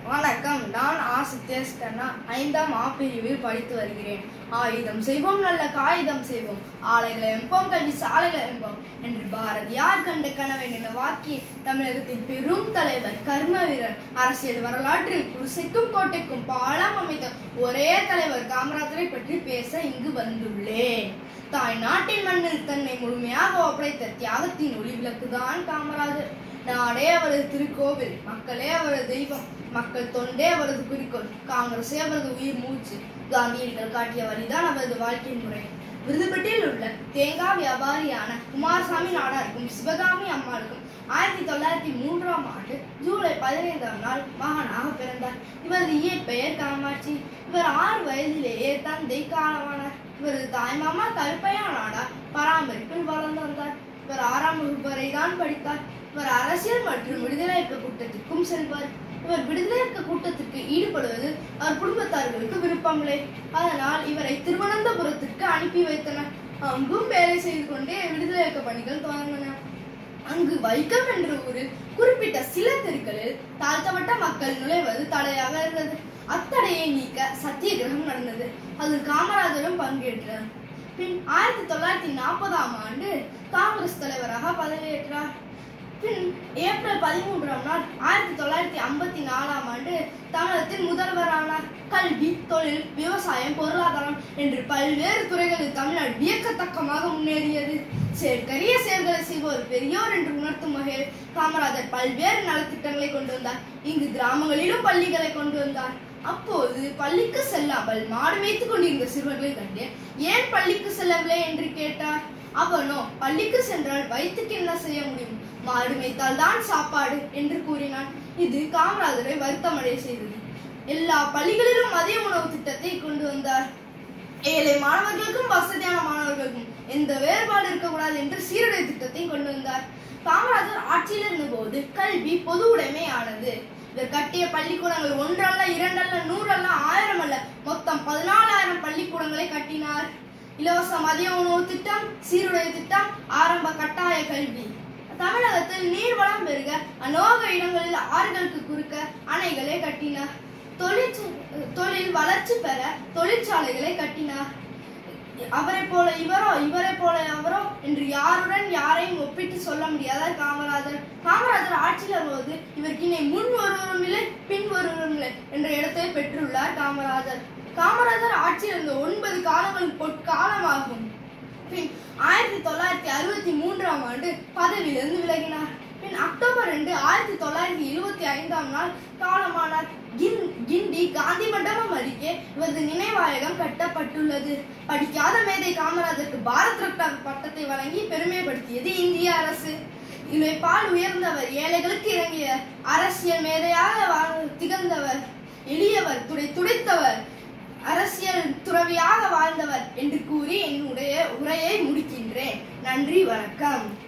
வணக்கம் நான் ஆ சித்தேஷ் கண்ணா ஐந்தாம் ஆ பிரிவில் படித்து வருகிறேன் ஆயுதம் செய்வோம் நல்ல காகிதம் செய்வோம் ஆலைகளை எம்போம் கல்வி சாலைகளை எம்போம் என்று பாரதியார் கண்ட கனவை என்ற வாக்கிய தமிழகத்தின் பெரும் தலைவர் கர்ம வீரர் அரசியல் வரலாற்றில் குடிசைக்கும் கோட்டைக்கும் பாலம் அமைத்த ஒரே தலைவர் காமராஜரை பற்றி பேச இங்கு வந்துள்ளேன் தாய் நாட்டின் மண்ணில் தன்னை முழுமையாக ஒப்படைத்த தியாகத்தின் ஒளி விளக்குதான் காமராஜர் நாடே அவரது திருக்கோவில் மக்களே அவரது தெய்வம் மக்கள் தொண்டே அவரது குறிக்கோள் காங்கிரஸே அவரது உயிர் மூச்சு காந்தியடிகள் காட்டிய வழிதான் அவரது வாழ்க்கை முறை விருதுபட்டியில் உள்ள தேங்காய் வியாபாரியான குமாரசாமி நாடாருக்கும் சிவகாமி அம்மாளுக்கும் ஆயிரத்தி தொள்ளாயிரத்தி மூன்றாம் ஆண்டு ஜூலை பதினைந்தாம் நாள் மகனாக பிறந்தார் இவரது இயற்பெயர் காமாட்சி இவர் ஆறு வயதிலேயே தந்தை காலமானார் இவரது தாய்மாமா கருப்பையா நாடார் பராமரிப்பில் வளர்ந்து வந்தார் இவர் ஆறாம் வகுப்பு வரை தான் படித்தார் இவர் அரசியல் மற்றும் விடுதலை இயக்க கூட்டத்திற்கும் செல்வார் இவர் விடுதலை இயக்க கூட்டத்திற்கு ஈடுபடுவது அவர் குடும்பத்தார்களுக்கு விருப்பமில்லை அதனால் இவரை திருவனந்தபுரத்திற்கு அனுப்பி வைத்தனர் அங்கும் வேலை செய்து கொண்டே விடுதலை இயக்க பணிகள் தொடங்கின அங்கு வைக்கம் என்ற ஊரில் குறிப்பிட்ட சில தெருக்களில் தாழ்த்தப்பட்ட மக்கள் நுழைவது தடையாக இருந்தது அத்தடையை நீக்க சத்தியகிரகம் நடந்தது அதில் காமராஜரும் பங்கேற்றார் பின் ஆயிரத்தி தொள்ளாயிரத்தி நாற்பதாம் ஆண்டு காங்கிரஸ் தலைவராக பதவியேற்றார் பின் ஏப்ரல் பதிமூன்றாம் நாள் ஆயிரத்தி தொள்ளாயிரத்தி ஐம்பத்தி நாலாம் ஆண்டு தமிழகத்தின் முதல்வரானார் கல்வி தொழில் விவசாயம் பொருளாதாரம் என்று பல்வேறு துறைகளில் தமிழ்நாடு வியக்கத்தக்கமாக முன்னேறியது செயற்கரிய செயல்களை செய்வோர் பெரியோர் என்று உணர்த்தும் வகையில் காமராஜர் பல்வேறு நலத்திட்டங்களை கொண்டு வந்தார் இங்கு கிராமங்களிலும் பள்ளிகளை கொண்டு வந்தார் அப்போது பள்ளிக்கு செல்லாமல் மாடு வைத்துக் கொண்டிருந்த சிறுவர்களை கண்டு ஏன் பள்ளிக்கு செல்லவில்லை என்று கேட்டார் அவனோ பள்ளிக்கு சென்றால் வயிற்றுக்கு என்ன செய்ய முடியும் மாடு மேய்த்தால் தான் சாப்பாடு என்று கூறினான் இது காமராஜரை வருத்தமடைய செய்தது எல்லா பள்ளிகளிலும் மதிய உணவு திட்டத்தை கொண்டு வந்தார் ஏழை மாணவர்களுக்கும் வசதியான மாணவர்களுக்கும் எந்த வேறுபாடு இருக்கக்கூடாது என்று சீருடை திட்டத்தை கொண்டு வந்தார் காமராஜர் ஆட்சியில் இருந்தபோது கல்வி பொது உடைமை ஆனது இவர் கட்டிய பள்ளிக்கூடங்கள் ஒன்றல்ல இரண்டல்ல நூறல்ல ஆயிரம் அல்ல மொத்தம் பதினாலாயிரம் பள்ளிக்கூடங்களை கட்டினார் இலவச மதிய உணவு திட்டம் சீருடை திட்டம் ஆரம்ப கட்டாய கல்வி தமிழகத்தில் நீர்வளம் பெருக அநோக இடங்களில் ஆறுகளுக்கு குறுக்க அணைகளை கட்டினார் தொழிற்ச தொழில் வளர்ச்சி பெற தொழிற்சாலைகளை கட்டினார் அவரை போல இவரோ இவரை போல அவரோ என்று யாருடன் யாரையும் ஒப்பிட்டு சொல்ல முடியாத காமராஜர் காமராஜர் ஆட்சியில் வரும்போது இவருக்கு இணை முன் ஒருவரும் இல்லை பின் ஒருவரும் இல்லை என்ற இடத்தை பெற்றுள்ளார் காமராஜர் காமராஜர் ஆட்சியில் இருந்த ஒன்பது காலங்கள் பொற்காலமாகும் பின் ஆயிரத்தி தொள்ளாயிரத்தி அறுபத்தி மூன்றாம் ஆண்டு பதவியிலிருந்து விலகினார் பின் அக்டோபர் ரெண்டு ஆயிரத்தி தொள்ளாயிரத்தி எழுபத்தி ஐந்தாம் நாள் காலமானார் கின் கிண்டி காந்தி மண்டபம் அருகே இவரது நினைவாயகம் கட்டப்பட்டுள்ளது படிக்காத மேதை காமராஜருக்கு பாரத் ரத்னா பட்டத்தை வழங்கி பெருமைப்படுத்தியது இந்திய அரசு இவைப்பால் உயர்ந்தவர் ஏழைகளுக்கு இறங்கிய அரசியல் மேதையாக வாழ்- திகழ்ந்தவர் எளியவர் துடை துடைத்தவர் அரசியல் துறவியாக வாழ்ந்தவர் என்று கூறி என்னுடைய உரையை முடிக்கின்றேன் நன்றி வணக்கம்